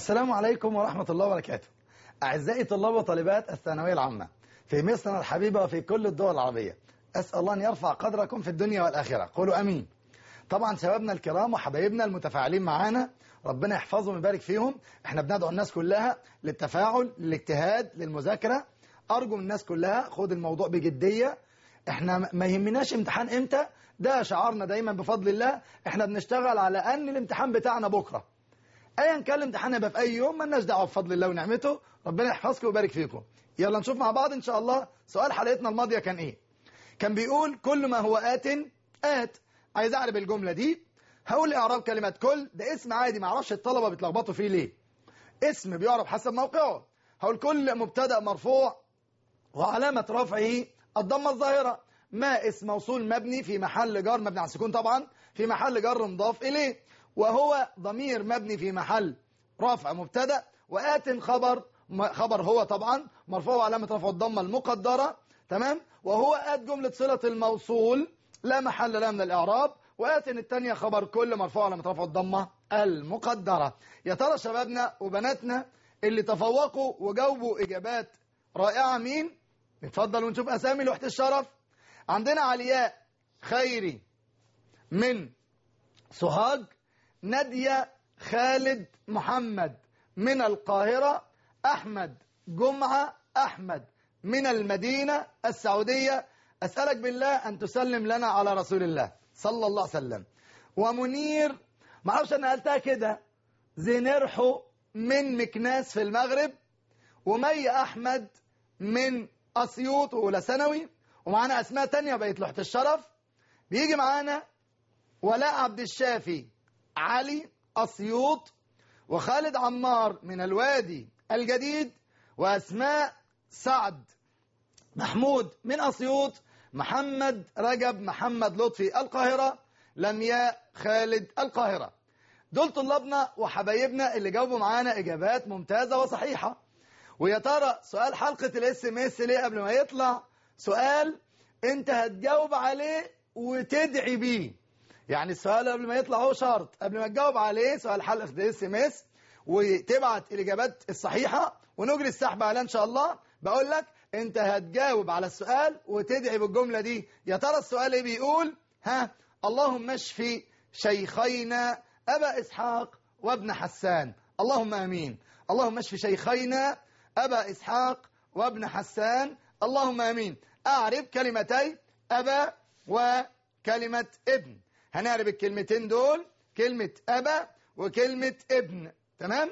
السلام عليكم ورحمة الله وبركاته أعزائي طلاب وطالبات الثانوية العامة في مصرنا الحبيبة وفي كل الدول العربية أسأل الله أن يرفع قدركم في الدنيا والآخرة قولوا أمين طبعا شبابنا الكرام وحبايبنا المتفاعلين معانا ربنا يحفظهم ويبارك فيهم احنا بندعو الناس كلها للتفاعل للاجتهاد للمذاكرة أرجو من الناس كلها خد الموضوع بجدية احنا ما يهمناش امتحان امتى ده شعارنا دايما بفضل الله احنا بنشتغل على ان الامتحان بتاعنا بكره ايا كان الامتحان يبقى في اي يوم مالناش دعوه بفضل الله ونعمته ربنا يحفظكم ويبارك فيكم يلا نشوف مع بعض ان شاء الله سؤال حلقتنا الماضيه كان ايه كان بيقول كل ما هو ات ات عايز اعرف الجمله دي هقول اعراب كلمه كل ده اسم عادي ما اعرفش الطلبه بيتلخبطوا فيه ليه اسم بيعرف حسب موقعه هقول كل مبتدا مرفوع وعلامه رفعه الضمه الظاهره ما اسم موصول مبني في محل جر مبني على السكون طبعا في محل جر مضاف اليه وهو ضمير مبني في محل رفع مبتدا وآت خبر خبر هو طبعا مرفوع علامة رفع الضمة المقدرة تمام وهو آت جملة صلة الموصول لا محل لها من الإعراب وآت الثانية خبر كل مرفوع علامة رفع الضمة المقدرة يا ترى شبابنا وبناتنا اللي تفوقوا وجاوبوا إجابات رائعة مين نتفضل ونشوف أسامي لوحة الشرف عندنا علياء خيري من سوهاج نادية خالد محمد من القاهرة أحمد جمعة أحمد من المدينة السعودية أسألك بالله أن تسلم لنا على رسول الله صلى الله عليه وسلم ومنير ما اعرفش أنا قلتها كده زينرحو من مكناس في المغرب ومي أحمد من أسيوط وأولى ثانوي ومعانا أسماء تانية بقت لوحة الشرف بيجي معانا ولاء عبد الشافي علي أسيوط وخالد عمار من الوادي الجديد وأسماء سعد محمود من أسيوط محمد رجب محمد لطفي القاهرة لمياء خالد القاهرة دول طلابنا وحبايبنا اللي جاوبوا معانا إجابات ممتازة وصحيحة ويا ترى سؤال حلقة الاس ام اس ليه قبل ما يطلع سؤال انت هتجاوب عليه وتدعي بيه يعني السؤال قبل ما يطلع هو شرط قبل ما تجاوب عليه سؤال حلقة الاس ام اس وتبعت الاجابات الصحيحة ونجري السحب على ان شاء الله بقول لك انت هتجاوب على السؤال وتدعي بالجملة دي يا ترى السؤال ايه بيقول ها اللهم اشفي شيخينا ابا اسحاق وابن حسان اللهم امين اللهم اشفي شيخينا ابا اسحاق وابن حسان اللهم امين اعرب كلمتي ابا وكلمة ابن هنعرب الكلمتين دول كلمة أبا وكلمة ابن تمام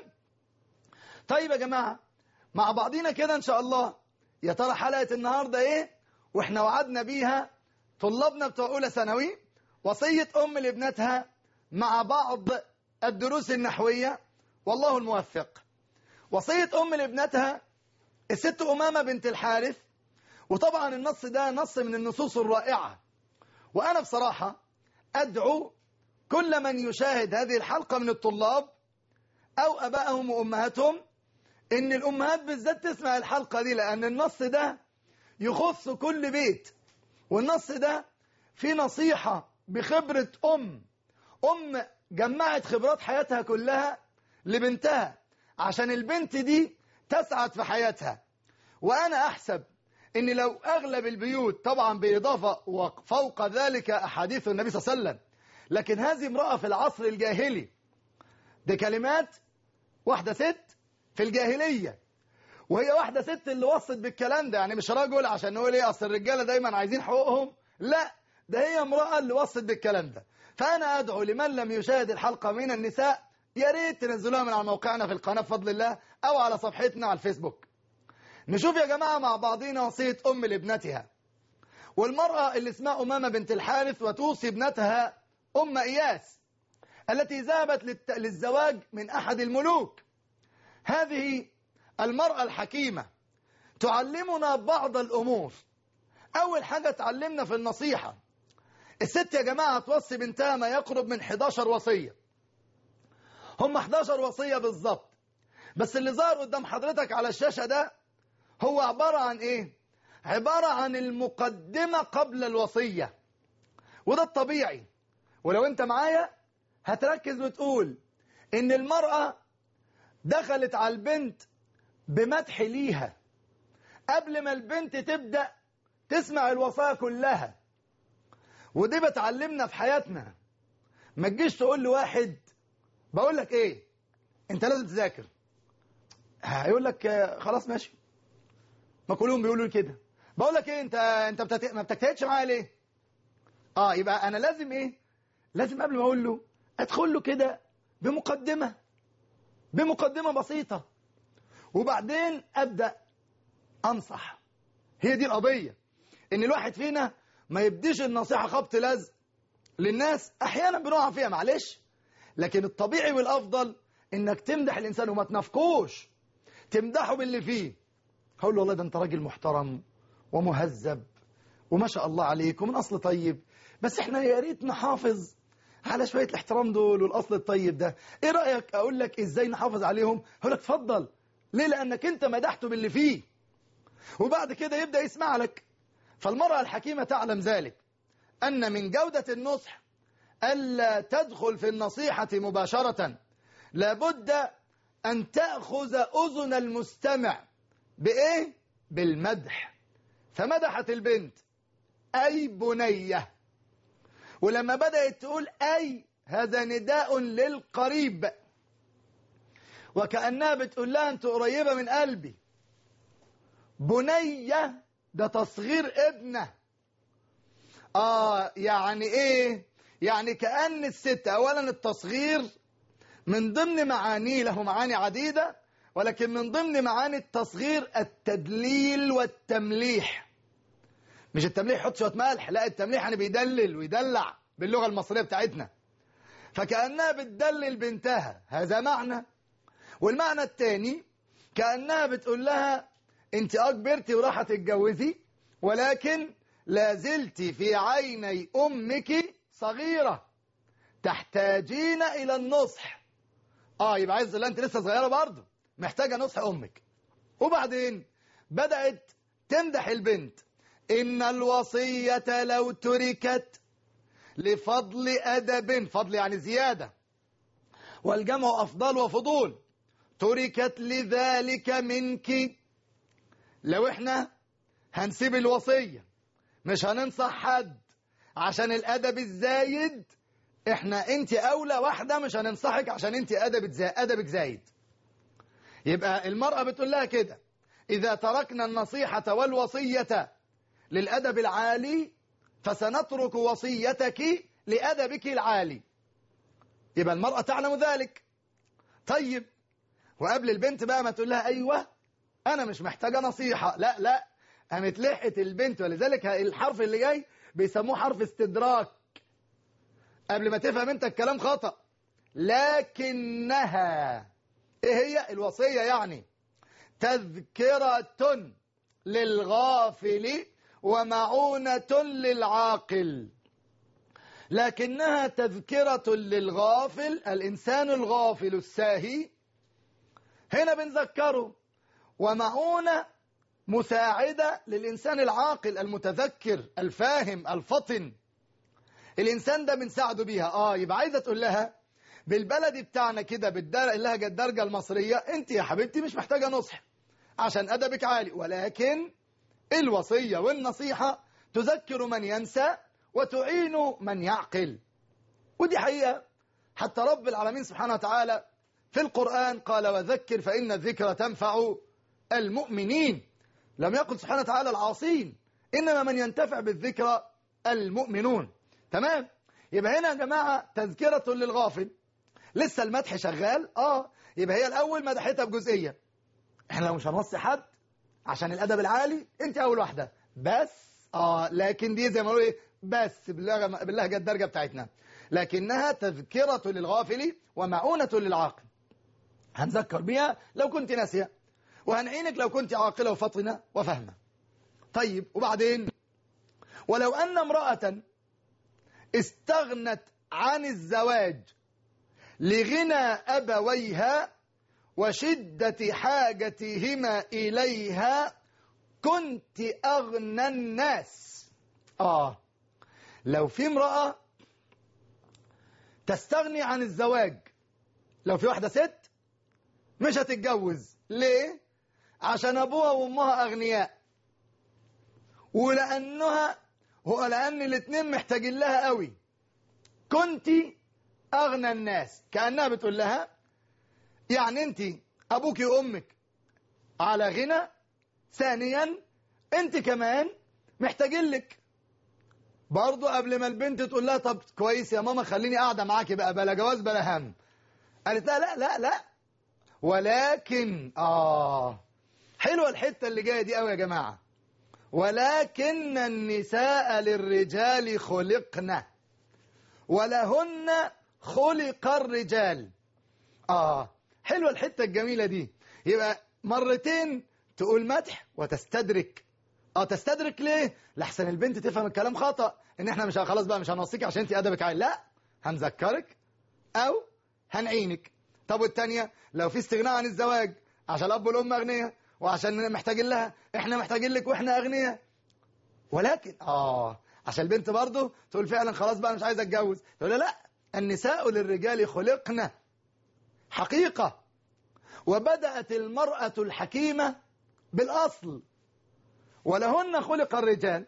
طيب يا جماعة مع بعضينا كده إن شاء الله يا ترى حلقة النهاردة إيه وإحنا وعدنا بيها طلابنا بتوع أولى ثانوي وصية أم لابنتها مع بعض الدروس النحوية والله الموفق وصية أم لابنتها الست أمامة بنت الحارث وطبعا النص ده نص من النصوص الرائعة وأنا بصراحة أدعو كل من يشاهد هذه الحلقة من الطلاب أو أبائهم وأمهاتهم إن الأمهات بالذات تسمع الحلقة دي لأن النص ده يخص كل بيت والنص ده في نصيحة بخبرة أم أم جمعت خبرات حياتها كلها لبنتها عشان البنت دي تسعد في حياتها وأنا أحسب ان لو اغلب البيوت طبعا باضافه وفوق ذلك احاديث النبي صلى الله عليه وسلم لكن هذه امراه في العصر الجاهلي دي كلمات واحده ست في الجاهليه وهي واحده ست اللي وصت بالكلام ده يعني مش رجل عشان نقول ايه اصل الرجاله دايما عايزين حقوقهم لا ده هي امراه اللي وصت بالكلام ده فانا ادعو لمن لم يشاهد الحلقه من النساء يا ريت تنزلوها من على موقعنا في القناه بفضل الله او على صفحتنا على الفيسبوك نشوف يا جماعة مع بعضينا وصية أم لابنتها والمرأة اللي اسمها أمامة بنت الحارث وتوصي ابنتها أم إياس التي ذهبت للت... للزواج من أحد الملوك هذه المرأة الحكيمة تعلمنا بعض الأمور أول حاجة تعلمنا في النصيحة الست يا جماعة توصي بنتها ما يقرب من 11 وصية هم 11 وصية بالظبط بس اللي ظهر قدام حضرتك على الشاشة ده هو عبارة عن ايه عبارة عن المقدمة قبل الوصية وده الطبيعي ولو انت معايا هتركز وتقول ان المرأة دخلت على البنت بمدح ليها قبل ما البنت تبدأ تسمع الوصايا كلها ودي بتعلمنا في حياتنا ما تجيش تقول لواحد بقول لك ايه انت لازم تذاكر هيقول لك آه، خلاص ماشي ما كلهم بيقولوا لي كده بقول لك ايه انت انت بتت... ما بتجتهدش معايا ليه اه يبقى انا لازم ايه لازم قبل ما اقول له ادخل له كده بمقدمه بمقدمه بسيطه وبعدين ابدا انصح هي دي القضيه ان الواحد فينا ما يبديش النصيحه خبط لزق للناس احيانا بنقع فيها معلش لكن الطبيعي والافضل انك تمدح الانسان وما تنافقوش تمدحه باللي فيه هقول له والله ده انت راجل محترم ومهذب وما شاء الله عليك ومن اصل طيب بس احنا يا ريت نحافظ على شويه الاحترام دول والاصل الطيب ده ايه رايك اقول لك ازاي نحافظ عليهم هقول لك اتفضل ليه لانك انت مدحته باللي فيه وبعد كده يبدا يسمع لك فالمراه الحكيمه تعلم ذلك ان من جوده النصح الا تدخل في النصيحه مباشره لابد ان تاخذ اذن المستمع بايه بالمدح فمدحت البنت اي بنيه ولما بدات تقول اي هذا نداء للقريب وكانها بتقول لها انت قريبه من قلبي بنيه ده تصغير ابنه اه يعني ايه يعني كأن الست اولا التصغير من ضمن معانيه له معاني عديدة ولكن من ضمن معاني التصغير التدليل والتمليح مش التمليح يحط شويه ملح لا التمليح يعني بيدلل ويدلع باللغة المصرية بتاعتنا فكأنها بتدلل بنتها هذا معنى والمعنى الثاني كأنها بتقول لها انت اكبرتي وراح تتجوزي ولكن لا زلت في عيني امك صغيرة تحتاجين الى النصح اه يبقى عايز لا انت لسه صغيرة برضه محتاجة نصح امك وبعدين بدأت تمدح البنت ان الوصية لو تركت لفضل ادب فضل يعني زيادة والجمع افضل وفضول تركت لذلك منك لو احنا هنسيب الوصية مش هننصح حد عشان الادب الزايد احنا انت اولى واحدة مش هننصحك عشان انت ادبك زايد, أدبك زايد يبقى المرأة بتقول لها كده اذا تركنا النصيحة والوصية للادب العالي فسنترك وصيتك لادبك العالي يبقى المرأة تعلم ذلك طيب وقبل البنت بقى ما تقول لها ايوه انا مش محتاجه نصيحه لا لا قامت لحقت البنت ولذلك الحرف اللي جاي بيسموه حرف استدراك قبل ما تفهم انت الكلام خطأ لكنها ايه هي الوصية يعني تذكرة للغافل ومعونة للعاقل لكنها تذكرة للغافل الإنسان الغافل الساهي هنا بنذكره ومعونة مساعدة للإنسان العاقل المتذكر الفاهم الفطن الإنسان ده بنساعده بيها آه يبقى عايزة تقول لها بالبلدي بتاعنا كده باللهجة الدرجة المصرية أنت يا حبيبتي مش محتاجة نصح عشان أدبك عالي ولكن الوصية والنصيحة تذكر من ينسى وتعين من يعقل ودي حقيقة حتى رب العالمين سبحانه وتعالى في القرآن قال وذكر فإن الذكر تنفع المؤمنين لم يقل سبحانه وتعالى العاصين إنما من ينتفع بالذكرى المؤمنون تمام يبقى هنا يا جماعة تذكرة للغافل لسه المدح شغال اه يبقى هي الأول مدحتها بجزئية احنا لو مش هنوصي حد عشان الأدب العالي انت أول واحدة بس اه لكن دي زي ما ايه بس باللهجة, باللهجة الدرجة بتاعتنا لكنها تذكرة للغافل ومعونة للعاقل هنذكر بيها لو كنت ناسية وهنعينك لو كنت عاقلة وفطنة وفهمة طيب وبعدين ولو أن امرأة استغنت عن الزواج لغنى أبويها وشدة حاجتهما إليها كنت أغنى الناس آه لو في امرأة تستغني عن الزواج لو في واحدة ست مش هتتجوز ليه عشان ابوها وامها اغنياء ولانها هو لان الاتنين محتاجين لها قوي كنت اغنى الناس كانها بتقول لها يعني انت ابوك وامك على غنى ثانيا انت كمان محتاجين لك برضو قبل ما البنت تقول لها طب كويس يا ماما خليني قاعده معاكي بقى بلا جواز بلا هم قالت لها لا لا لا ولكن اه حلوه الحته اللي جايه دي قوي يا جماعه ولكن النساء للرجال خلقن ولهن خلق الرجال اه حلوه الحته الجميله دي يبقى مرتين تقول مدح وتستدرك اه تستدرك ليه لحسن البنت تفهم الكلام خطأ ان احنا مش خلاص بقى مش هنوصيك عشان انت ادبك عالي لا هنذكرك او هنعينك طب والتانية لو في استغناء عن الزواج عشان الاب والام اغنياء وعشان محتاجين لها احنا محتاجين لك واحنا اغنياء ولكن اه عشان البنت برضه تقول فعلا خلاص بقى مش عايزه اتجوز تقول لا, لا النساء للرجال خلقنا حقيقة وبدأت المرأة الحكيمة بالأصل ولهن خلق الرجال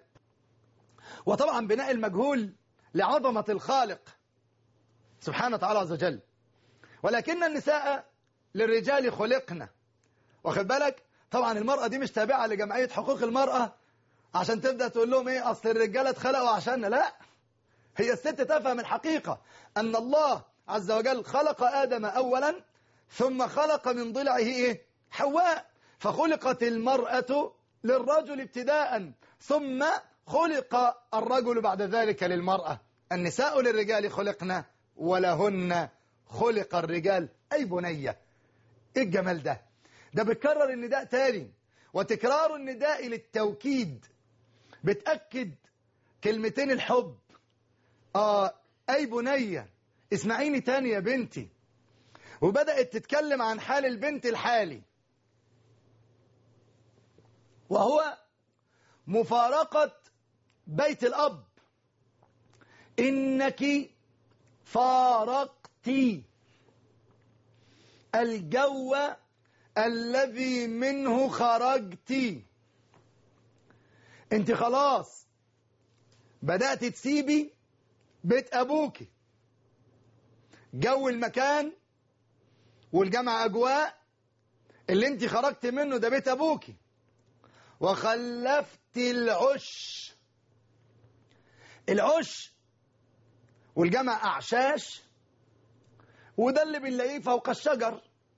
وطبعا بناء المجهول لعظمة الخالق سبحانه وتعالى عز وجل ولكن النساء للرجال خلقنا واخد بالك طبعا المرأة دي مش تابعة لجمعية حقوق المرأة عشان تبدأ تقول لهم ايه اصل الرجالة اتخلقوا عشاننا لا هي الست تفهم الحقيقة ان الله عز وجل خلق آدم أولا ثم خلق من ضلعه ايه حواء فخلقت المرأة للرجل ابتداء ثم خلق الرجل بعد ذلك للمرأة النساء للرجال خلقنا ولهن خلق الرجال أي بنية إيه الجمال ده ده بتكرر النداء تاني وتكرار النداء للتوكيد بتأكد كلمتين الحب آه أي بنية اسمعيني تاني يا بنتي وبدأت تتكلم عن حال البنت الحالي وهو مفارقة بيت الأب إنك فارقت الجو الذي منه خرجت انت خلاص بدأت تسيبي بيت أبوك جو المكان والجامعة أجواء اللي انت خرجت منه ده بيت أبوك وخلفت العش العش والجمع أعشاش وده اللي بنلاقيه فوق الشجر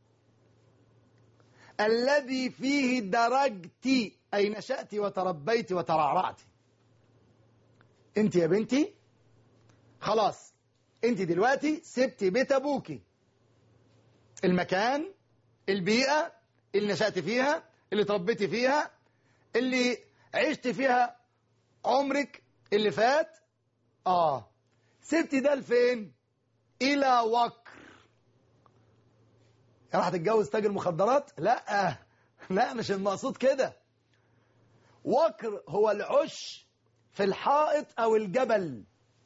الذي فيه درجت أي نشأت وتربيت وترعرعت انت يا بنتي خلاص انت دلوقتي سبت بيت ابوكي المكان البيئة اللي نشأت فيها اللي تربيتي فيها اللي عشت فيها عمرك اللي فات اه سبتي ده لفين الى وكر راح تتجوز تاجر مخدرات لا لا مش المقصود كده وكر هو العش في الحائط او الجبل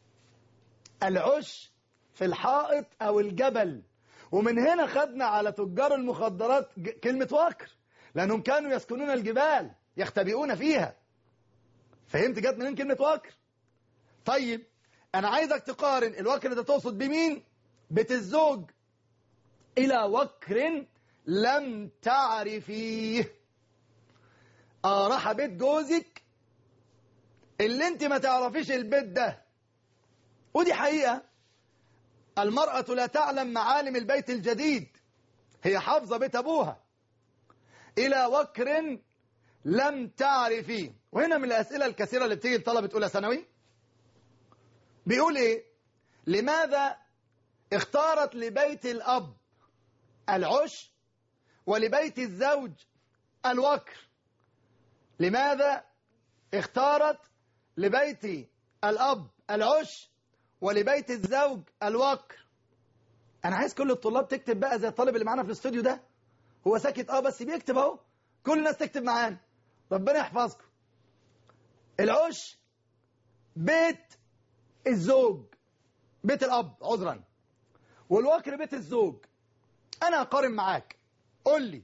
العش في الحائط او الجبل ومن هنا خدنا على تجار المخدرات كلمة وكر لأنهم كانوا يسكنون الجبال يختبئون فيها فهمت جت منين كلمة وكر طيب أنا عايزك تقارن الوكر ده تقصد بمين بيت الزوج إلى وكر لم تعرفيه آه راح بيت جوزك اللي انت ما تعرفيش البيت ده ودي حقيقة المرأة لا تعلم معالم البيت الجديد هي حافظة بيت أبوها إلى وكر لم تعرفيه وهنا من الأسئلة الكثيرة اللي بتيجي لطلبة أولى ثانوي بيقول إيه لماذا اختارت لبيت الأب العش ولبيت الزوج الوكر لماذا اختارت لبيت الأب العش ولبيت الزوج الوكر أنا عايز كل الطلاب تكتب بقى زي الطالب اللي معانا في الاستوديو ده هو ساكت اه بس بيكتب اهو كل الناس تكتب معانا ربنا يحفظكم العش بيت الزوج بيت الأب عذرا والوكر بيت الزوج أنا أقارن معاك قول لي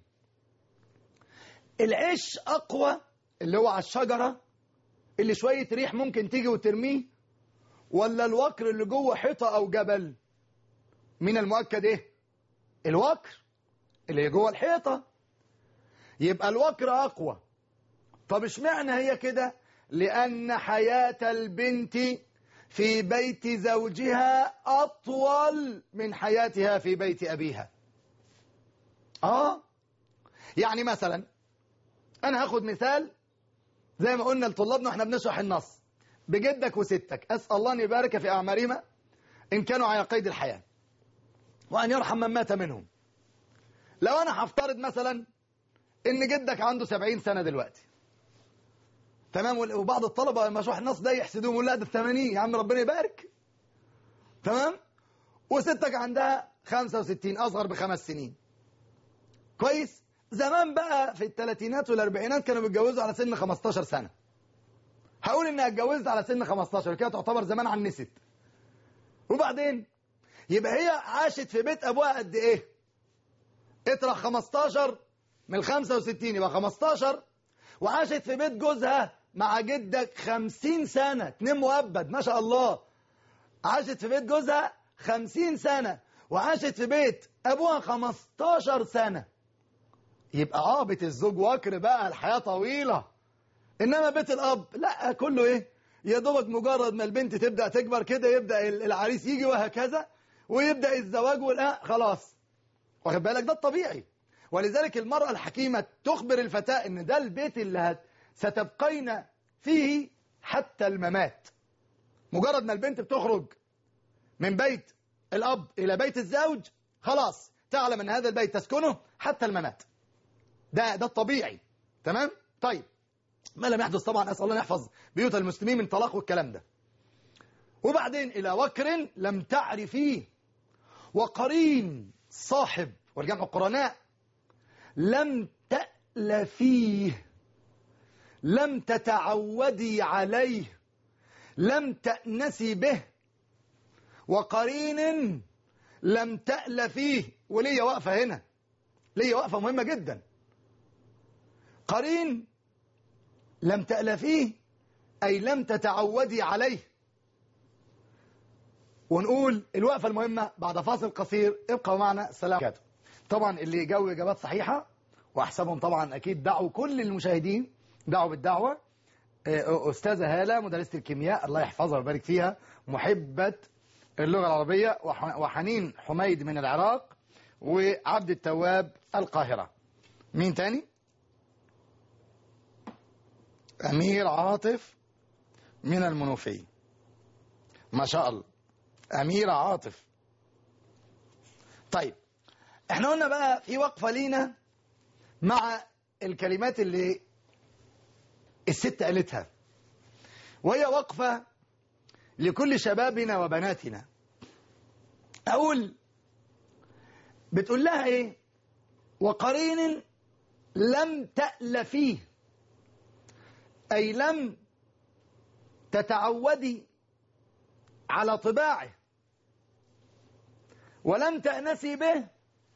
العش اقوى اللي هو على الشجره اللي شويه ريح ممكن تيجي وترميه ولا الوكر اللي جوه حيطه او جبل من المؤكد ايه الوكر اللي جوه الحيطه يبقى الوكر اقوى طب اشمعنى هي كده لان حياه البنت في بيت زوجها اطول من حياتها في بيت ابيها اه يعني مثلا انا هاخد مثال زي ما قلنا لطلابنا واحنا بنشرح النص بجدك وستك اسال الله ان يبارك في اعمارهما ان كانوا على قيد الحياه وان يرحم من مات منهم لو انا هفترض مثلا ان جدك عنده 70 سنه دلوقتي تمام وبعض الطلبه لما يشرح النص ده يحسدوهم يقول لا ده 80 يا عم ربنا يبارك تمام وستك عندها 65 اصغر بخمس سنين كويس زمان بقى في الثلاثينات والاربعينات كانوا بيتجوزوا على سن 15 سنه هقول اني اتجوزت على سن 15 كده تعتبر زمان عنست وبعدين يبقى هي عاشت في بيت ابوها قد ايه اطرح 15 من 65 يبقى 15 وعاشت في بيت جوزها مع جدك 50 سنه اتنين مؤبد ما شاء الله عاشت في بيت جوزها 50 سنه وعاشت في بيت ابوها 15 سنه يبقى اه بيت الزوج وكر بقى الحياه طويله انما بيت الاب لا كله ايه يا دوبك مجرد ما البنت تبدا تكبر كده يبدا العريس يجي وهكذا ويبدا الزواج والآه خلاص واخد بالك ده الطبيعي ولذلك المراه الحكيمه تخبر الفتاه ان ده البيت اللي هت ستبقين فيه حتى الممات مجرد ما البنت بتخرج من بيت الاب الى بيت الزوج خلاص تعلم ان هذا البيت تسكنه حتى الممات ده ده الطبيعي تمام طيب ما لم يحدث طبعا اسال الله ان يحفظ بيوت المسلمين من طلاق والكلام ده وبعدين الى وكر لم تعرفيه وقرين صاحب والجمع قرناء لم تألفيه لم تتعودي عليه لم تأنسي به وقرين لم تألفيه وليا واقفة هنا ليا واقفة مهمة جدا قرين لم تألفيه أي لم تتعودي عليه ونقول الوقفة المهمة بعد فاصل قصير ابقوا معنا السلام عليكم طبعا اللي يجاوب إجابات صحيحة وأحسبهم طبعا أكيد دعوا كل المشاهدين دعوا بالدعوة أستاذة هالة مدرسة الكيمياء الله يحفظها ويبارك فيها محبة اللغة العربية وحنين حميد من العراق وعبد التواب القاهرة مين تاني أمير عاطف من المنوفية ما شاء الله أمير عاطف طيب احنا قلنا بقى في وقفة لينا مع الكلمات اللي الست قالتها وهي وقفة لكل شبابنا وبناتنا أقول بتقول لها إيه وقرين لم تألفيه أي لم تتعودي على طباعه ولم تأنسي به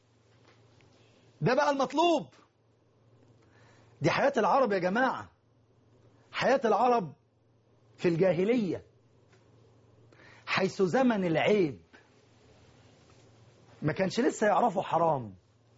ده بقى المطلوب دي حياة العرب يا جماعة حياة العرب في الجاهلية حيث زمن العيب ما كانش لسه يعرفوا حرام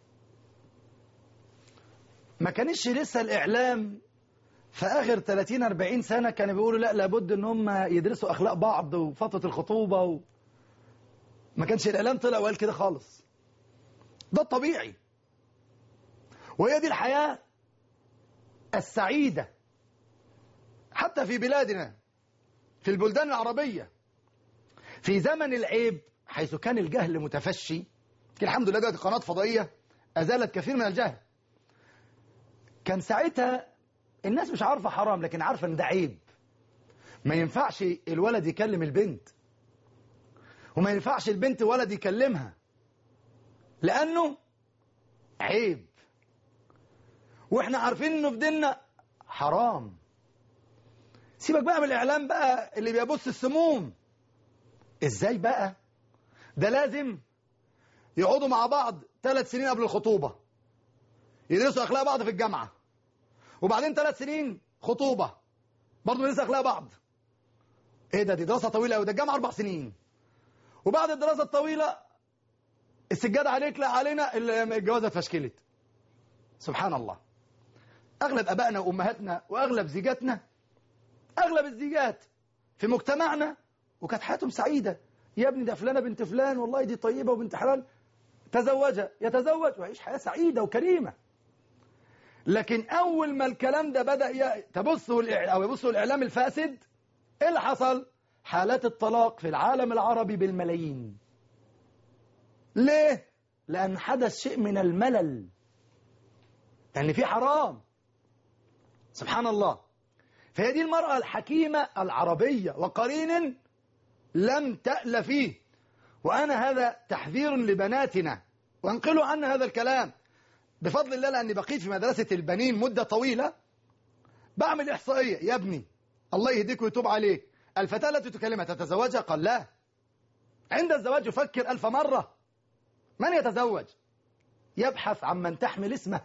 ما كانش لسه الإعلام في آخر 30 40 سنة كانوا بيقولوا لا لابد إن هم يدرسوا أخلاق بعض وفترة الخطوبة و... ما كانش الإعلام طلع وقال كده خالص ده الطبيعي وهي دي الحياة السعيدة حتى في بلادنا في البلدان العربية في زمن العيب حيث كان الجهل متفشي الحمد لله دلوقتي قناة فضائية أزالت كثير من الجهل كان ساعتها الناس مش عارفة حرام لكن عارفة ان ده عيب ما ينفعش الولد يكلم البنت وما ينفعش البنت ولد يكلمها لأنه عيب واحنا عارفين انه في ديننا حرام سيبك بقى من الاعلام بقى اللي بيبص السموم ازاي بقى ده لازم يقعدوا مع بعض ثلاث سنين قبل الخطوبة يدرسوا اخلاق بعض في الجامعه وبعدين ثلاث سنين خطوبه برضه يدرسوا اخلاق بعض ايه ده دي دراسه طويله قوي ده الجامعه اربع سنين وبعد الدراسه الطويله السجاده عليك لا علينا الجوازه اتفشكلت سبحان الله اغلب ابائنا وامهاتنا واغلب زيجاتنا اغلب الزيجات في مجتمعنا وكانت حياتهم سعيده يا ابني ده فلانه بنت فلان والله دي طيبه وبنت حلال تزوجها يتزوج ويعيش حياه سعيده وكريمه لكن اول ما الكلام ده بدا ي... تبصوا او يبصوا الاعلام الفاسد ايه اللي حصل حالات الطلاق في العالم العربي بالملايين ليه لان حدث شيء من الملل يعني في حرام سبحان الله فهي دي المرأة الحكيمة العربية وقرين لم تأل فيه وأنا هذا تحذير لبناتنا وانقلوا عنا هذا الكلام بفضل الله لأني بقيت في مدرسة البنين مدة طويلة بعمل إحصائية يا ابني الله يهديك ويتوب عليك الفتاة التي تكلمها تتزوجها قال لا عند الزواج يفكر ألف مرة من يتزوج يبحث عن من تحمل اسمه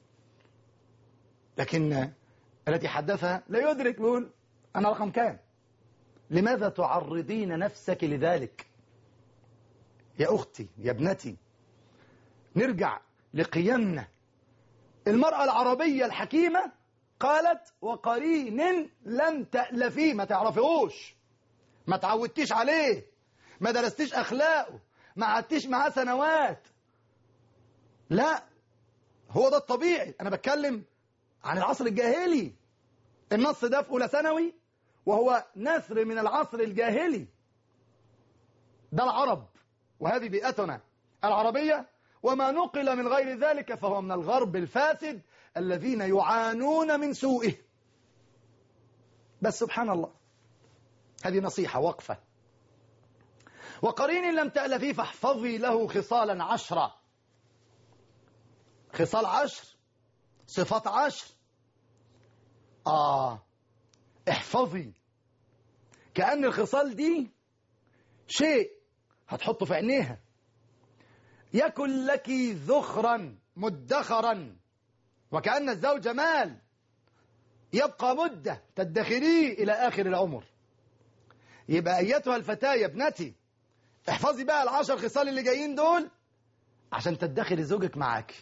لكن التي حدثها لا يدرك يقول أنا رقم كام لماذا تعرضين نفسك لذلك يا أختي يا ابنتي نرجع لقيمنا المرأة العربية الحكيمة قالت وقرين لم تألفيه ما تعرفيهوش ما تعودتيش عليه ما درستيش أخلاقه ما قعدتيش معاه سنوات لا هو ده الطبيعي أنا بتكلم عن العصر الجاهلي النص ده في أولى ثانوي وهو نثر من العصر الجاهلي ده العرب وهذه بيئتنا العربية وما نقل من غير ذلك فهو من الغرب الفاسد الذين يعانون من سوءه بس سبحان الله هذه نصيحة وقفة وقرين لم تألفيه فاحفظي له خصالا عشرة خصال عشر صفات عشر آه احفظي كأن الخصال دي شيء هتحطه في عينيها يكن لك ذخرا مدخرا وكأن الزوج مال يبقى مدة تدخريه إلى آخر العمر يبقى أيتها الفتاة يا ابنتي احفظي بقى العشر خصال اللي جايين دول عشان تدخري زوجك معاك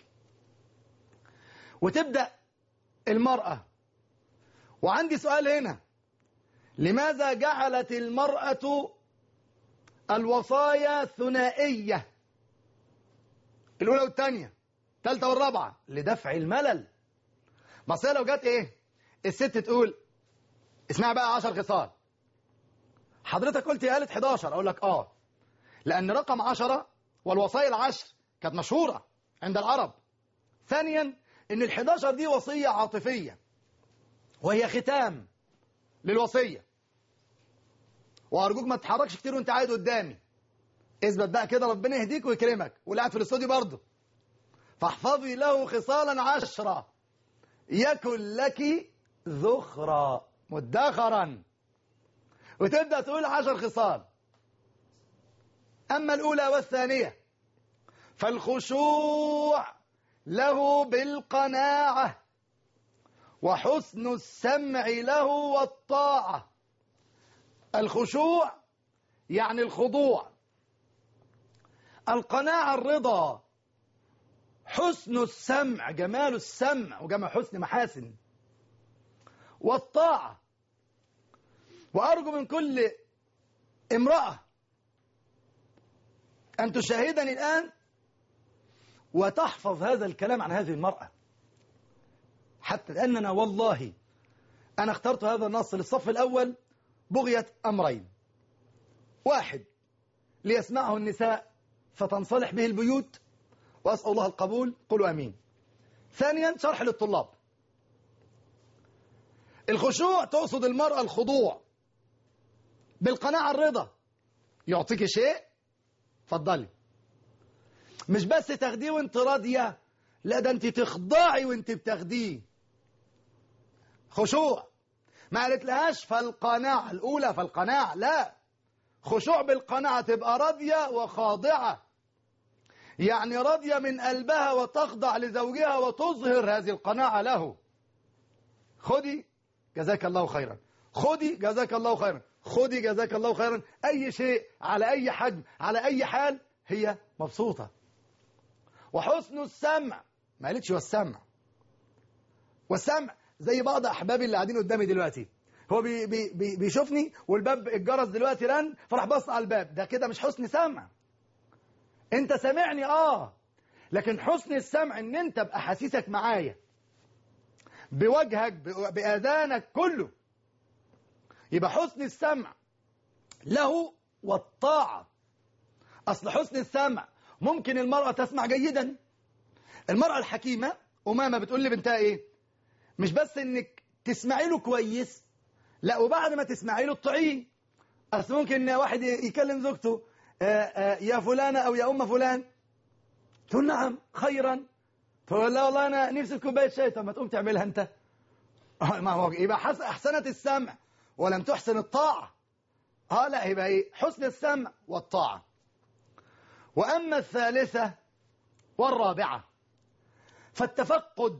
وتبدأ المرأة وعندي سؤال هنا لماذا جعلت المرأة الوصايا ثنائية الأولى والثانية الثالثة والرابعة لدفع الملل بس لو جت إيه الست تقول اسمع بقى عشر خصال حضرتك قلت يا قالت 11 أقول لك آه لأن رقم عشرة والوصايا العشر كانت مشهورة عند العرب ثانيا إن ال11 دي وصية عاطفية وهي ختام للوصية وأرجوك ما تتحركش كتير وأنت قاعد قدامي اثبت بقى كده ربنا يهديك ويكرمك واللي قاعد في الاستوديو برضه فاحفظي له خصالا عشرة يكن لك ذخرا مدخرا وتبدأ تقول عشر خصال أما الأولى والثانية فالخشوع له بالقناعة وحسن السمع له والطاعة الخشوع يعني الخضوع القناعة الرضا حسن السمع جمال السمع وجمع حسن محاسن والطاعة وأرجو من كل امرأة أن تشاهدني الآن وتحفظ هذا الكلام عن هذه المرأة حتى لأننا والله أنا اخترت هذا النص للصف الأول بغية أمرين واحد ليسمعه النساء فتنصلح به البيوت وأسأل الله القبول قولوا أمين ثانيا شرح للطلاب الخشوع تقصد المرأة الخضوع بالقناعة الرضا يعطيك شيء فضلي مش بس تاخديه وانت راضية لا ده انت تخضعي وانت بتاخديه خشوع ما قالت لهاش فالقناعة الأولى فالقناعة لا خشوع بالقناعة تبقى راضية وخاضعة يعني راضية من قلبها وتخضع لزوجها وتظهر هذه القناعة له خدي جزاك الله خيرا خدي جزاك الله خيرا خدي جزاك الله خيرا أي شيء على أي حجم على أي حال هي مبسوطة وحسن السمع ما قالتش والسمع والسمع زي بعض أحبابي اللي قاعدين قدامي دلوقتي هو بي بي بي بيشوفني والباب الجرس دلوقتي رن فراح بص على الباب ده كده مش حسن سمع انت سامعني اه لكن حسن السمع ان انت باحاسيسك معايا بوجهك باذانك كله يبقى حسن السمع له والطاعه اصل حسن السمع ممكن المراه تسمع جيدا المراه الحكيمه امامه بتقول لبنتها ايه مش بس انك تسمعي له كويس لا وبعد ما تسمعي له تطيعيه اصل ممكن واحد يكلم زوجته آآ آآ يا فلانة أو يا أم فلان تقول نعم خيرا تقول لا والله أنا نفسي في كوباية شاي طب ما تقوم تعملها أنت ما هو يبقى أحسنت السمع ولم تحسن الطاعة اه لا يبقى ايه حسن السمع والطاعة وأما الثالثة والرابعة فالتفقد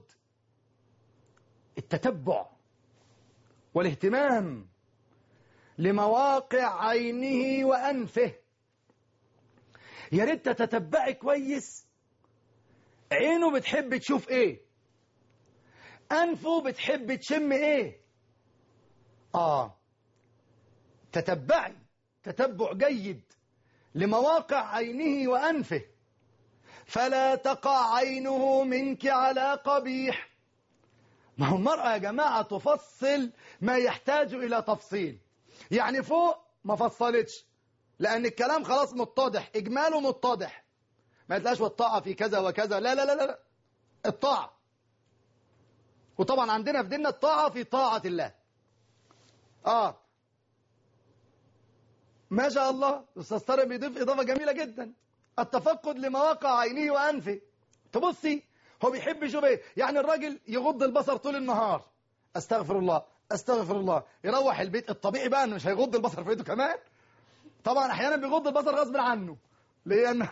التتبع والاهتمام لمواقع عينه وأنفه يا ريت تتتبعي كويس عينه بتحب تشوف ايه انفه بتحب تشم ايه اه تتبعي تتبع جيد لمواقع عينه وانفه فلا تقع عينه منك على قبيح ما هو المرأة يا جماعة تفصل ما يحتاج إلى تفصيل يعني فوق ما فصلتش لأن الكلام خلاص متضح إجماله متضح ما يتلاش والطاعة في كذا وكذا لا لا لا لا الطاعة وطبعا عندنا في ديننا الطاعة في طاعة الله آه ما شاء الله أستاذ طارق بيضيف إضافة جميلة جدا التفقد لمواقع عينه وأنفه تبصي هو بيحب يشوف ايه يعني الراجل يغض البصر طول النهار استغفر الله استغفر الله يروح البيت الطبيعي بقى انه مش هيغض البصر في بيته كمان طبعا احيانا بيغض البصر غصب عنه لانه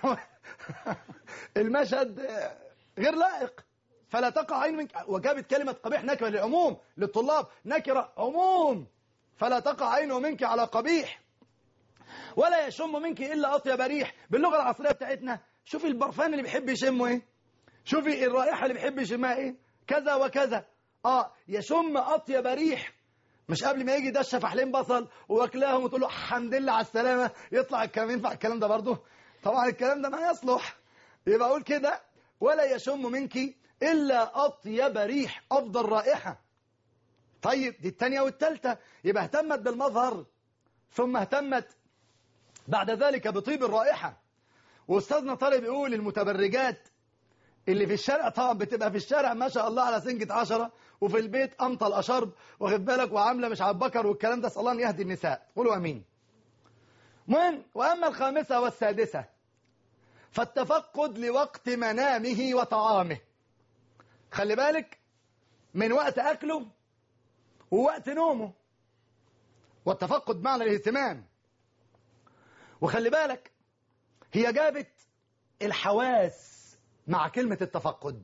المشهد غير لائق فلا تقع عين منك وجابت كلمة قبيح نكرة للعموم للطلاب نكرة عموم فلا تقع عينه منك على قبيح ولا يشم منك إلا أطيب ريح باللغة العصرية بتاعتنا شوفي البرفان اللي بيحب يشمه ايه شوفي الرائحة اللي بيحب يشمها ايه كذا وكذا اه يشم أطيب ريح مش قبل ما يجي ده فحلين بصل واكلاهم وتقول له الحمد لله على السلامة يطلع الكلام ينفع الكلام ده برضه طبعا الكلام ده ما يصلح يبقى اقول كده ولا يشم منك إلا أطيب ريح أفضل رائحة طيب دي الثانية والثالثة يبقى اهتمت بالمظهر ثم اهتمت بعد ذلك بطيب الرائحة وأستاذنا طالب يقول المتبرجات اللي في الشارع طبعا بتبقى في الشارع ما شاء الله على سنجة عشرة وفي البيت أمطل أشرب واخد بالك وعاملة مش على البكر والكلام ده صلى الله يهدي النساء قولوا أمين المهم وأما الخامسة والسادسة فالتفقد لوقت منامه وطعامه خلي بالك من وقت أكله ووقت نومه والتفقد معنى الاهتمام وخلي بالك هي جابت الحواس مع كلمة التفقد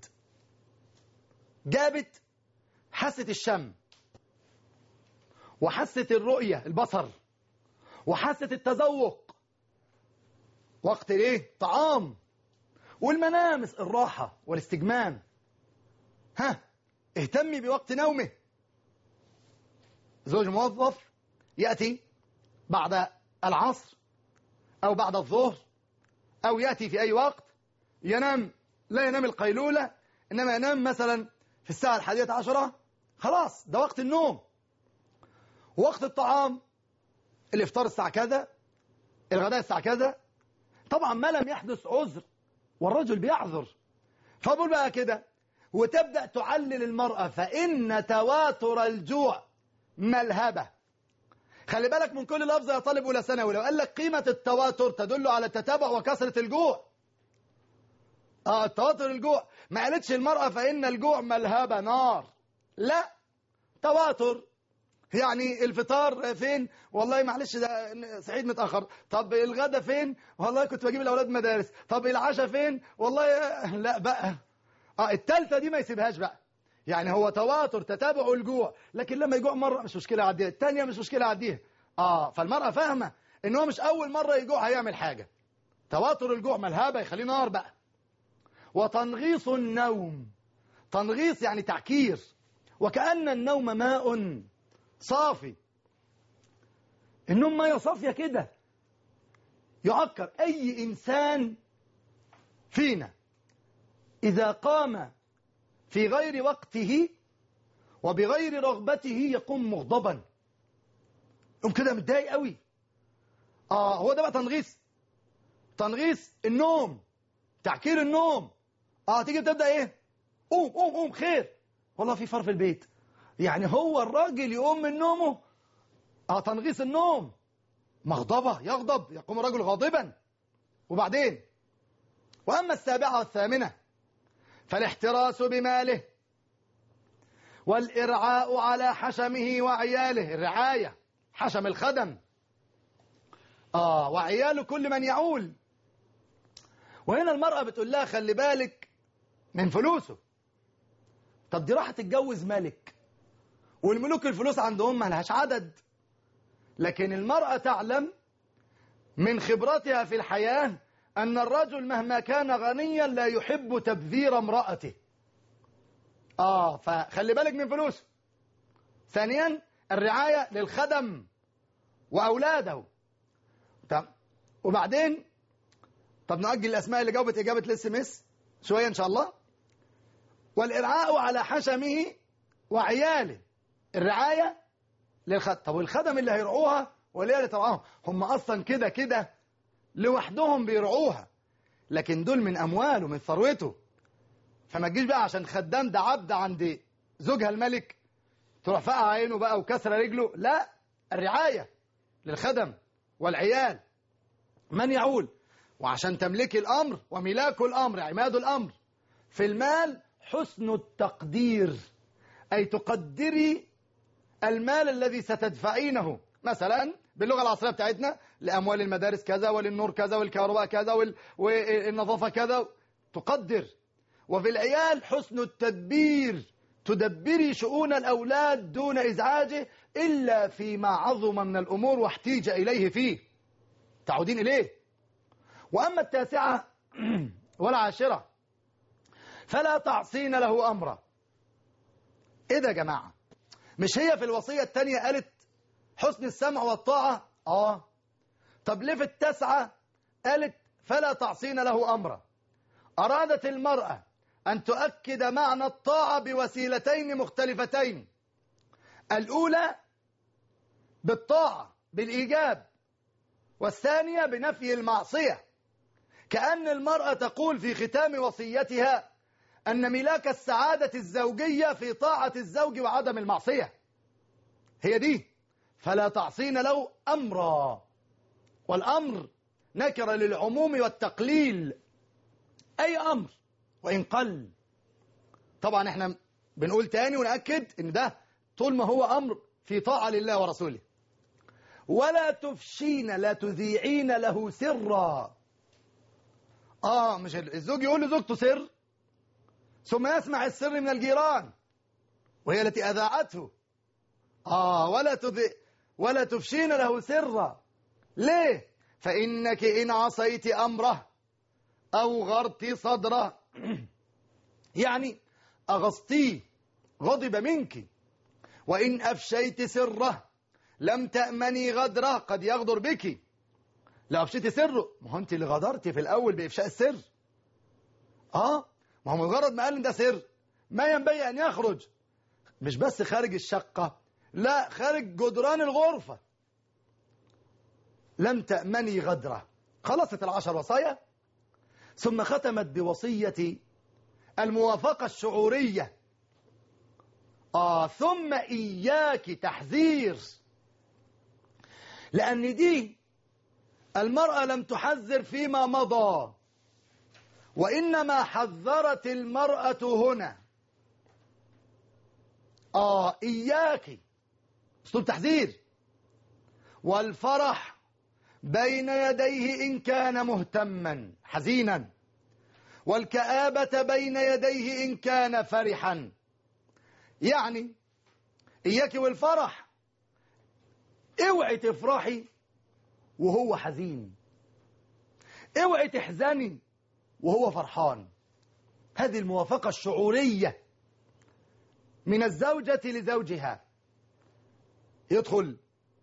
جابت حاسة الشم وحاسة الرؤية البصر وحاسة التذوق وقت الايه طعام والمنام الراحة والاستجمام ها اهتمي بوقت نومه زوج موظف يأتي بعد العصر أو بعد الظهر أو يأتي في أي وقت ينام لا ينام القيلولة إنما ينام مثلا في الساعة الحادية عشرة خلاص ده وقت النوم وقت الطعام الإفطار الساعة كذا الغداء الساعة كذا طبعا ما لم يحدث عذر والرجل بيعذر فبقول بقى كده وتبدأ تعلل المرأة فإن تواتر الجوع ملهبة خلي بالك من كل لفظ يا طالب أولى ثانوي لو قال لك قيمة التواتر تدل على التتابع وكثرة الجوع اه التواتر الجوع ما قالتش المرأة فإن الجوع ملهبة نار لا تواتر يعني الفطار فين والله معلش ده صحيت متأخر طب الغدا فين والله كنت بجيب الأولاد مدارس طب العشاء فين والله لا بقى اه التالتة دي ما يسيبهاش بقى يعني هو تواتر تتابع الجوع لكن لما يجوع مرة مش مشكلة يعديها التانية مش مشكلة يعديها اه فالمرأة فاهمة ان هو مش اول مرة يجوع هيعمل حاجة تواتر الجوع ملهبة يخليه نار بقى وتنغيص النوم تنغيص يعني تعكير وكأن النوم ماء صافي النوم مية صافية كده يعكر أي إنسان فينا إذا قام في غير وقته وبغير رغبته يقوم مغضبا يقوم كده متضايق قوي اه هو ده بقى تنغيص تنغيص النوم تعكير النوم اه تيجي تبدا ايه قوم قوم قوم خير والله في فار في البيت يعني هو الراجل يقوم من نومه اه تنغيص النوم مغضبة يغضب يقوم الرجل غاضبا وبعدين وأما السابعة والثامنة فالاحتراس بماله والإرعاء على حشمه وعياله الرعاية حشم الخدم آه وعياله كل من يعول وهنا المرأة بتقول لها خلي بالك من فلوسه طب دي راح تتجوز ملك والملوك الفلوس عندهم ما لهاش عدد لكن المرأة تعلم من خبرتها في الحياة أن الرجل مهما كان غنيا لا يحب تبذير امرأته آه فخلي بالك من فلوسه ثانيا الرعاية للخدم وأولاده طب وبعدين طب نؤجل الأسماء اللي جاوبت إجابة الاس ام اس شوية إن شاء الله والإرعاء على حشمه وعياله الرعاية للخدم طب والخدم اللي هيرعوها واللي اللي ترعاهم هم أصلا كده كده لوحدهم بيرعوها لكن دول من أمواله من ثروته فما تجيش بقى عشان خدام ده عبد عند زوجها الملك تروح فقع عينه بقى وكسر رجله لا الرعاية للخدم والعيال من يعول وعشان تملكي الأمر وملاك الأمر عماد الأمر في المال حسن التقدير أي تقدري المال الذي ستدفعينه مثلا باللغة العصرية بتاعتنا لأموال المدارس كذا وللنور كذا والكهرباء كذا وال... والنظافة كذا تقدر وفي العيال حسن التدبير تدبري شؤون الأولاد دون إزعاجه إلا فيما عظم من الأمور واحتيج إليه فيه تعودين إليه وأما التاسعة والعاشرة فلا تعصين له أمرا إيه ده يا جماعة مش هي في الوصية التانية قالت حسن السمع والطاعة آه طب ليه في التاسعة قالت فلا تعصين له أمرا أرادت المرأة أن تؤكد معنى الطاعة بوسيلتين مختلفتين الأولى بالطاعة بالإيجاب والثانية بنفي المعصية كأن المرأة تقول في ختام وصيتها أن ملاك السعادة الزوجية في طاعة الزوج وعدم المعصية هي دي فلا تعصين له أمرا والأمر نكر للعموم والتقليل أي أمر وإن قل طبعا احنا بنقول تاني ونأكد ان ده طول ما هو أمر في طاعة لله ورسوله ولا تفشين لا تذيعين له سرا آه مش الزوج يقول لزوجته سر ثم يسمع السر من الجيران وهي التي أذاعته آه ولا تذي ولا تفشين له سرا ليه فإنك إن عصيت أمره أو غرت صدره يعني أغصتيه غضب منك وإن أفشيت سره لم تأمني غدره قد يغدر بك لو أفشيت سره ما هو أنت اللي غدرتي في الأول بإفشاء السر آه ما هو مجرد ما قال إن ده سر ما ينبغي أن يخرج مش بس خارج الشقة لا خارج جدران الغرفة لم تأمني غدره خلصت العشر وصايا ثم ختمت بوصية الموافقة الشعورية آه ثم إياك تحذير لأن دي المرأة لم تحذر فيما مضى وإنما حذرت المرأة هنا آه إياك اسلوب تحذير والفرح بين يديه إن كان مهتما حزينا والكآبة بين يديه إن كان فرحا يعني إياك والفرح اوعي تفرحي وهو حزين اوعي تحزني وهو فرحان هذه الموافقة الشعورية من الزوجة لزوجها يدخل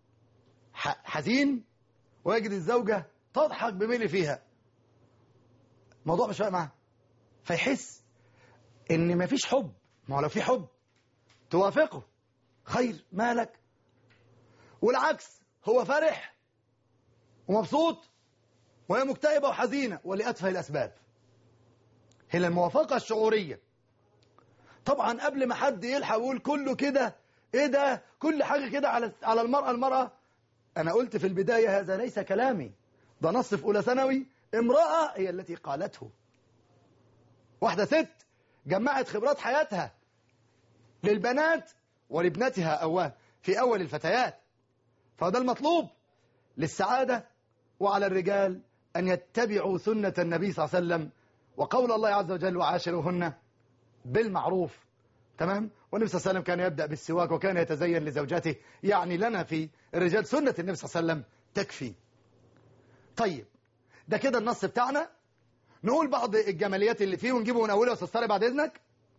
حزين ويجد الزوجة تضحك بملي فيها الموضوع مش فارق معاه فيحس ان مفيش حب ما هو لو في حب توافقه خير مالك والعكس هو فرح ومبسوط وهي مكتئبة وحزينة ولأتفه الأسباب هي الموافقة الشعورية طبعا قبل ما حد يلحق يقول كله كده ايه ده كل حاجة كده على على المرأة المرأة أنا قلت في البداية هذا ليس كلامي ده نص في أولى ثانوي امرأة هي التي قالته واحدة ست جمعت خبرات حياتها للبنات ولابنتها أول في أول الفتيات فده المطلوب للسعادة وعلى الرجال أن يتبعوا سنة النبي صلى الله عليه وسلم وقول الله عز وجل وعاشروهن بالمعروف تمام والنبي صلى الله عليه وسلم كان يبدأ بالسواك وكان يتزين لزوجاته يعني لنا في الرجال سنة النبي صلى الله عليه وسلم تكفي طيب ده كده النص بتاعنا نقول بعض الجماليات اللي فيه ونجيبه من أوله أستاذ طارق بعد إذنك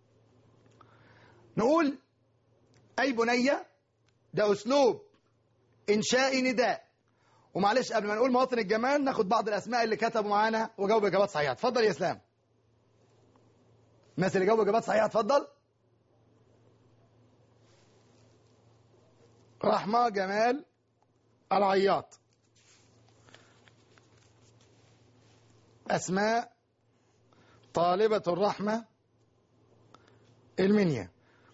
نقول أي بنية ده أسلوب إنشاء نداء ومعلش قبل ما نقول مواطن الجمال ناخد بعض الأسماء اللي كتبوا معانا وجاوبوا إجابات صحيحة اتفضل يا إسلام الناس اللي جاوبوا إجابات صحيحة اتفضل رحمة جمال العياط أسماء طالبة الرحمة المنيا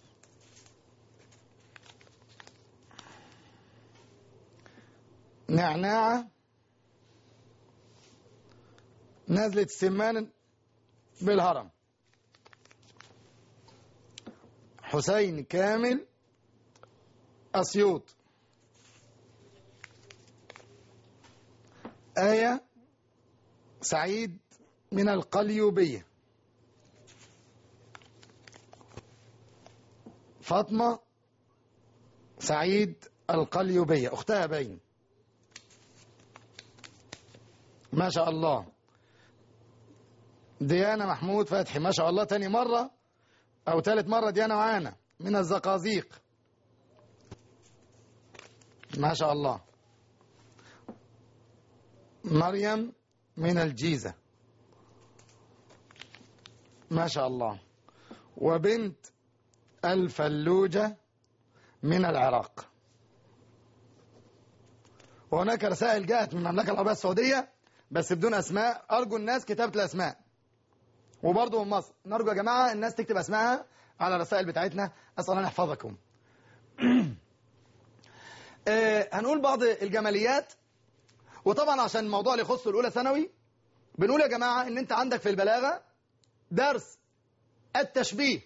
نعناعة نزلة سمان بالهرم حسين كامل أسيوط آية سعيد من القليوبية فاطمة سعيد القليوبية أختها باين ما شاء الله ديانة محمود فتحي ما شاء الله تاني مرة أو ثالث مرة ديانة معانا من الزقازيق ما شاء الله مريم من الجيزة ما شاء الله وبنت الفلوجة من العراق وهناك رسائل جاءت من المملكة العربية السعودية بس بدون أسماء أرجو الناس كتابة الأسماء وبرضه من مصر نرجو يا جماعة الناس تكتب أسمائها على الرسائل بتاعتنا أسأل الله يحفظكم آه هنقول بعض الجماليات وطبعا عشان الموضوع اللي يخص الأولى ثانوي بنقول يا جماعة ان انت عندك في البلاغة درس التشبيه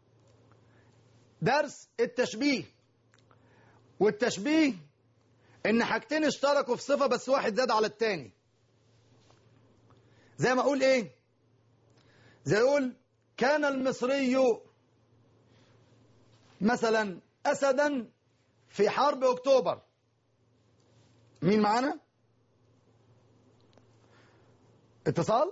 درس التشبيه والتشبيه ان حاجتين اشتركوا في صفة بس واحد زاد على التاني زي ما اقول ايه زي اقول كان المصري مثلا اسدا في حرب اكتوبر مين معانا اتصال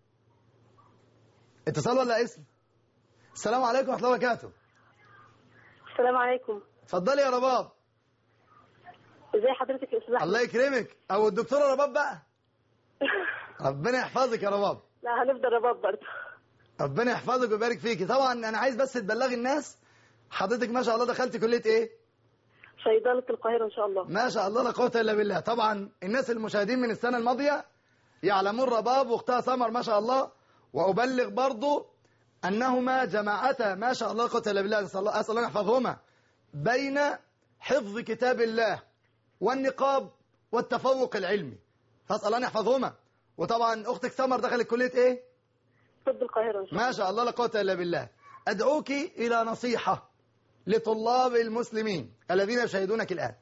اتصال ولا اسم السلام عليكم ورحمه الله وبركاته السلام عليكم اتفضلي يا رباب ازي حضرتك يا استاذ احمد الله يكرمك او الدكتوره رباب بقى ربنا يحفظك يا رباب لا هنفضل رباب برضه ربنا يحفظك ويبارك فيكي طبعا انا عايز بس تبلغي الناس حضرتك ما شاء الله دخلتي كليه ايه صيدله القاهره ان شاء الله ما شاء الله لا قوه الا بالله طبعا الناس المشاهدين من السنه الماضيه يعلمون رباب واختها سمر ما شاء الله وابلغ برضو انهما جماعتا ما شاء الله لا قوه الا بالله اسال الله اسال الله يحفظهما بين حفظ كتاب الله والنقاب والتفوق العلمي فاسال الله ان يحفظهما وطبعا اختك سمر دخلت كليه ايه طب القاهره ان شاء الله ما شاء الله لا قوه الا بالله ادعوك الى نصيحه لطلاب المسلمين الذين يشاهدونك الآن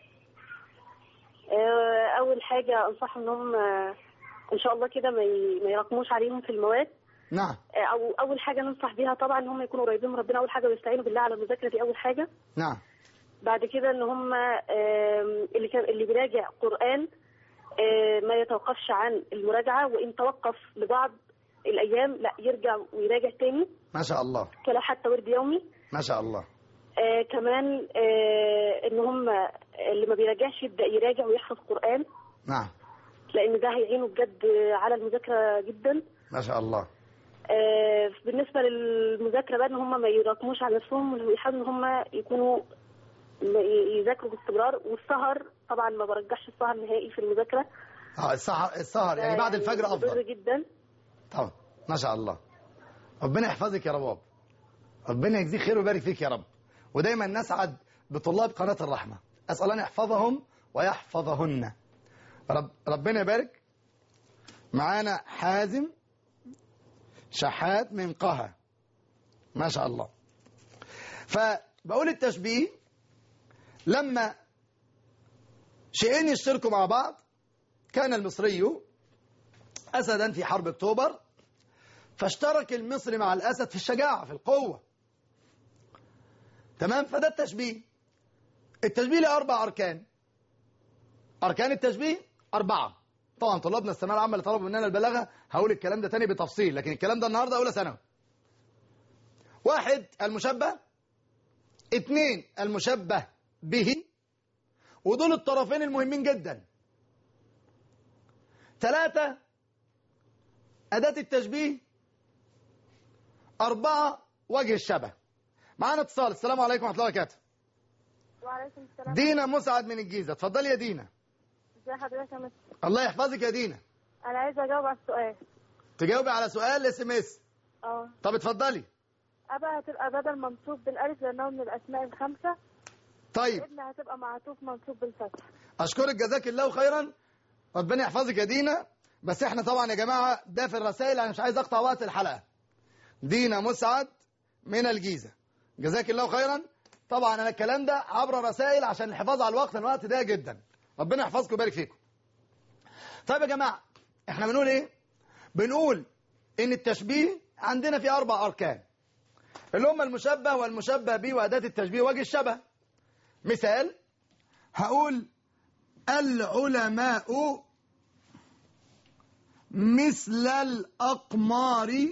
آه، اول حاجه انصحهم انهم آه، ان شاء الله كده ما ي- ما يراكموش عليهم في المواد نعم آه، او اول حاجه ننصح بيها طبعا ان هم يكونوا قريبين من ربنا اول حاجه ويستعينوا بالله على المذاكره دي اول حاجه نعم بعد كده ان هم آم، اللي كان اللي بيراجع قران آه، ما يتوقفش عن المراجعه وان توقف لبعض الايام لا يرجع ويراجع تاني ما شاء الله كلا حتى ورد يومي ما شاء الله آه كمان آه ان هم اللي ما بيراجعش يبدا يراجع ويحفظ قران نعم لان ده هيعينه بجد على المذاكره جدا ما شاء الله آه بالنسبه للمذاكره بقى ان هم ما يراكموش على نفسهم ويحاولوا ان هم يكونوا م- يذاكروا باستمرار والسهر طبعا ما برجحش السهر نهائي في المذاكره اه السهر السهر يعني بعد الفجر مضر افضل جدا طبعا ما شاء الله ربنا يحفظك يا رباب ربنا يجزيك خير ويبارك فيك يا رب ودايما نسعد بطلاب قناة الرحمة أسأل أن يحفظهم ويحفظهن رب ربنا يبارك معانا حازم شحات من قها ما شاء الله فبقول التشبيه لما شيئين يشتركوا مع بعض كان المصري أسدا في حرب أكتوبر فاشترك المصري مع الأسد في الشجاعة في القوة تمام فده التشبيه التشبيه له أربع أركان أركان التشبيه أربعة طبعا طلابنا الثانوية العامة اللي طلبوا مننا البلاغة هقول الكلام ده تاني بتفصيل لكن الكلام ده النهاردة أولى ثانوي واحد المشبه اثنين المشبه به ودول الطرفين المهمين جدا ثلاثة أداة التشبيه أربعة وجه الشبه معانا اتصال السلام عليكم ورحمة الله وبركاته وعليكم السلام دينا مسعد من الجيزة اتفضلي يا دينا ازي حضرتك يا مستر الله يحفظك يا دينا انا عايزه اجاوب على السؤال تجاوبي على سؤال اس ام اس اه طب اتفضلي ابا هتبقى بدل منصوب بالالف لانه من الاسماء الخمسه طيب ابن هتبقى معطوف منصوب بالفتح اشكرك جزاك الله خيرا ربنا يحفظك يا دينا بس احنا طبعا يا جماعه ده في الرسائل انا مش عايز اقطع وقت الحلقه دينا مسعد من الجيزه جزاك الله خيرا طبعا انا الكلام ده عبر رسائل عشان الحفاظ على الوقت الوقت ده جدا ربنا يحفظكم ويبارك فيكم طيب يا جماعه احنا بنقول ايه بنقول ان التشبيه عندنا في اربع اركان اللي هم المشبه والمشبه به واداه التشبيه وجه الشبه مثال هقول العلماء مثل الأقمار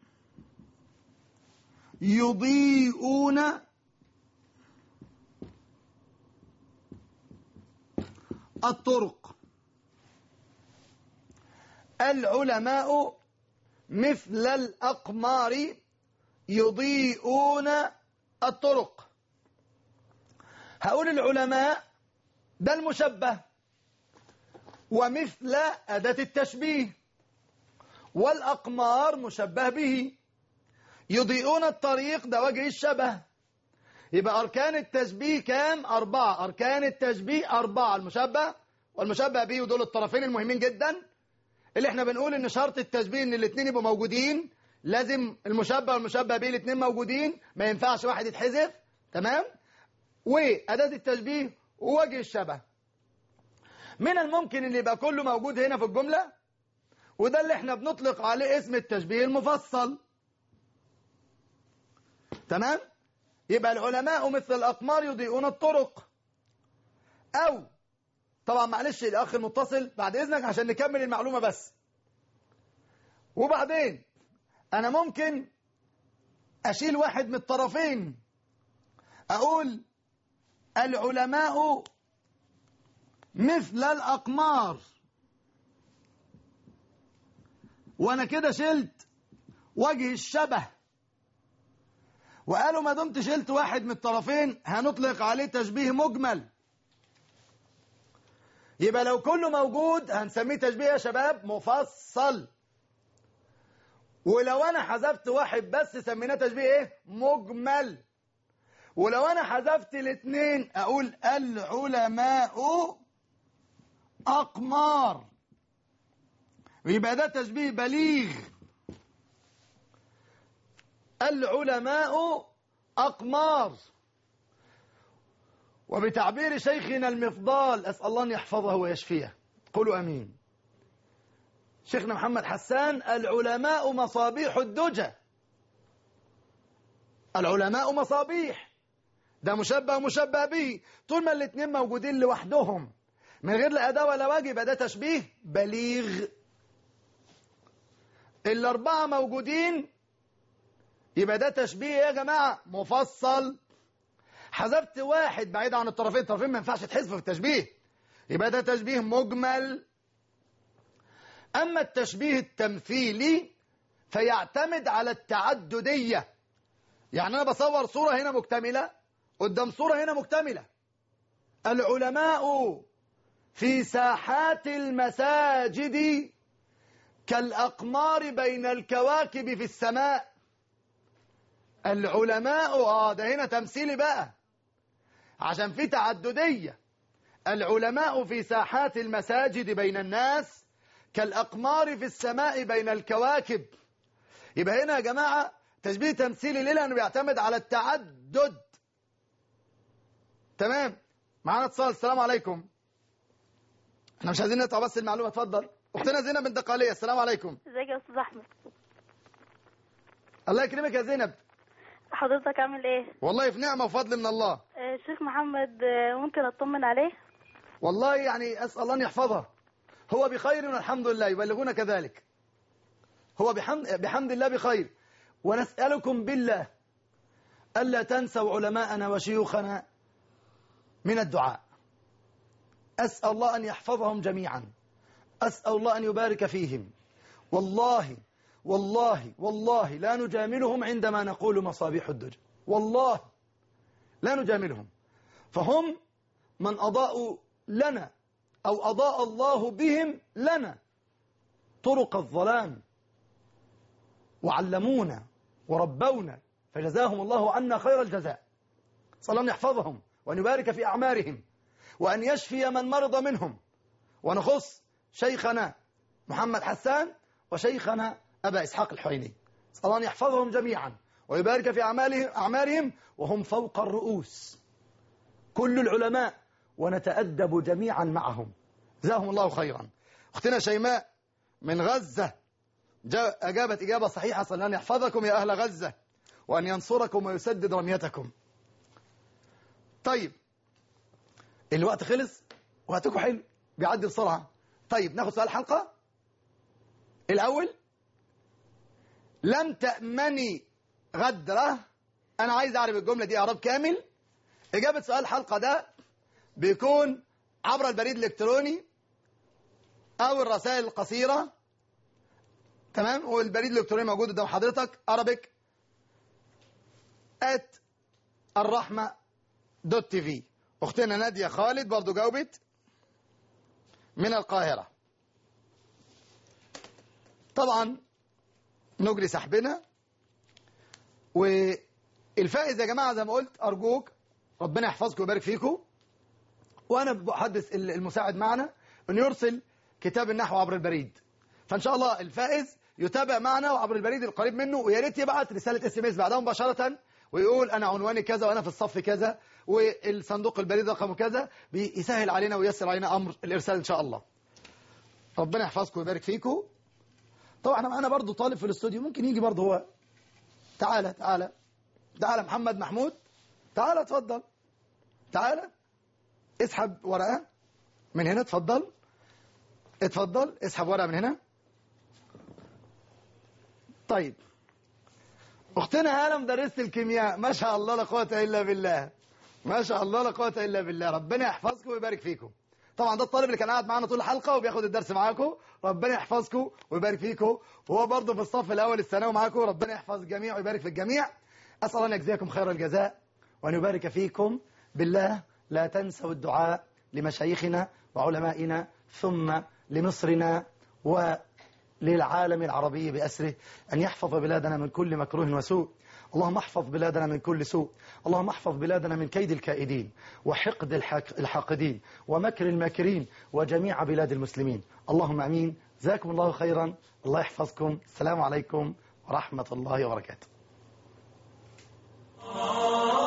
يضيئون الطرق العلماء مثل الأقمار يضيئون الطرق هقول العلماء ده المشبه ومثل أداة التشبيه والأقمار مشبه به يضيئون الطريق ده وجه الشبه يبقى أركان التشبيه كام؟ أربعة أركان التشبيه أربعة المشبه والمشبه به ودول الطرفين المهمين جدا اللي احنا بنقول ان شرط التشبيه ان الاثنين يبقوا موجودين لازم المشبه والمشبه به الاثنين موجودين ما ينفعش واحد يتحذف تمام وأداة التشبيه ووجه الشبه من الممكن ان يبقى كله موجود هنا في الجملة وده اللي احنا بنطلق عليه اسم التشبيه المفصل تمام يبقى العلماء مثل الأقمار يضيئون الطرق أو طبعا معلش الأخ المتصل بعد إذنك عشان نكمل المعلومة بس وبعدين أنا ممكن أشيل واحد من الطرفين أقول العلماء مثل الأقمار وأنا كده شلت وجه الشبه وقالوا ما دمت شلت واحد من الطرفين هنطلق عليه تشبيه مجمل يبقى لو كله موجود هنسميه تشبيه يا شباب مفصل ولو انا حذفت واحد بس سميناه تشبيه ايه مجمل ولو انا حذفت الاثنين اقول العلماء اقمار يبقى ده تشبيه بليغ العلماء أقمار وبتعبير شيخنا المفضال أسأل الله أن يحفظه ويشفيه قولوا أمين شيخنا محمد حسان العلماء مصابيح الدجى العلماء مصابيح ده مشبه ومشبه به طول ما الاثنين موجودين لوحدهم من غير لا أداة ولا واجب ده تشبيه بليغ الأربعة موجودين يبقى ده تشبيه يا جماعة مفصل حذفت واحد بعيد عن الطرفين الطرفين ما ينفعش تحذف في التشبيه يبقى ده تشبيه مجمل أما التشبيه التمثيلي فيعتمد على التعددية يعني أنا بصور صورة هنا مكتملة قدام صورة هنا مكتملة العلماء في ساحات المساجد كالأقمار بين الكواكب في السماء العلماء آه ده هنا تمثيلي بقى عشان في تعددية العلماء في ساحات المساجد بين الناس كالأقمار في السماء بين الكواكب يبقى هنا يا جماعة تشبيه تمثيلي ليه لأنه بيعتمد على التعدد تمام معانا اتصال السلام عليكم احنا مش عايزين نقطع بس المعلومة اتفضل اختنا زينب بنت قالية السلام عليكم ازيك يا استاذ احمد الله يكرمك يا زينب حضرتك عامل ايه والله في نعمة وفضل من الله آه، الشيخ محمد آه، ممكن اطمن عليه والله يعني أسأل الله أن يحفظها هو بخير والحمد لله يبلغون كذلك هو بحمد, بحمد الله بخير ونسألكم بالله ألا تنسوا علماءنا وشيوخنا من الدعاء أسأل الله أن يحفظهم جميعا أسأل الله أن يبارك فيهم والله والله والله لا نجاملهم عندما نقول مصابيح الدجى والله لا نجاملهم فهم من أضاءوا لنا أو أضاء الله بهم لنا طرق الظلام وعلمونا وربونا فجزاهم الله عنا خير الجزاء صلى الله يحفظهم وأن يبارك في أعمارهم وأن يشفي من مرض منهم ونخص شيخنا محمد حسان وشيخنا أبا إسحاق الحويني صلى الله أن يحفظهم جميعا ويبارك في أعمالهم, أعمالهم وهم فوق الرؤوس كل العلماء ونتأدب جميعا معهم جزاهم الله خيرا اختنا شيماء من غزة جا- أجابت إجابة صحيحة صلى الله أن يحفظكم يا أهل غزة وأن ينصركم ويسدد رميتكم طيب الوقت خلص وقتكم حلو بيعدي بسرعة طيب ناخد سؤال حلقة الأول لم تأمني غدرة أنا عايز أعرف الجملة دي إعراب كامل إجابة سؤال حلقة ده بيكون عبر البريد الإلكتروني أو الرسائل القصيرة تمام والبريد الإلكتروني موجود قدام حضرتك Arabic at الرحمة دوت تي في أختنا نادية خالد برضو جاوبت من القاهرة طبعا نجري سحبنا والفائز يا جماعة زي ما قلت أرجوك ربنا يحفظكم ويبارك فيكم وأنا بحدث المساعد معنا أن يرسل كتاب النحو عبر البريد فإن شاء الله الفائز يتابع معنا وعبر البريد القريب منه ويا ريت يبعت رسالة اس ام اس بعدها مباشرة ويقول أنا عنواني كذا وأنا في الصف كذا والصندوق البريد رقمه كذا بيسهل علينا وييسر علينا أمر الإرسال إن شاء الله ربنا يحفظكم ويبارك فيكم طبعا احنا معانا برضه طالب في الاستوديو ممكن يجي برضه هو تعالى تعالى تعالى محمد محمود تعالى اتفضل تعالى اسحب ورقة من هنا اتفضل اتفضل اسحب ورقة من هنا طيب اختنا هالة مدرسة الكيمياء ما شاء الله لا قوة الا بالله ما شاء الله لا قوة الا بالله ربنا يحفظكم ويبارك فيكم طبعا ده الطالب اللي كان قاعد معانا طول الحلقة وبياخد الدرس معاكم ربنا يحفظكم ويبارك فيكم وهو برضه في الصف الأول الثانوي معاكم ربنا يحفظ الجميع ويبارك في الجميع أسأل الله أن يجزيكم خير الجزاء وأن يبارك فيكم بالله لا تنسوا الدعاء لمشايخنا وعلمائنا ثم لمصرنا وللعالم العربي بأسره أن يحفظ بلادنا من كل مكروه وسوء اللهم احفظ بلادنا من كل سوء اللهم احفظ بلادنا من كيد الكائدين وحقد الحق الحاقدين ومكر الماكرين وجميع بلاد المسلمين اللهم امين جزاكم الله خيرا الله يحفظكم السلام عليكم ورحمة الله وبركاته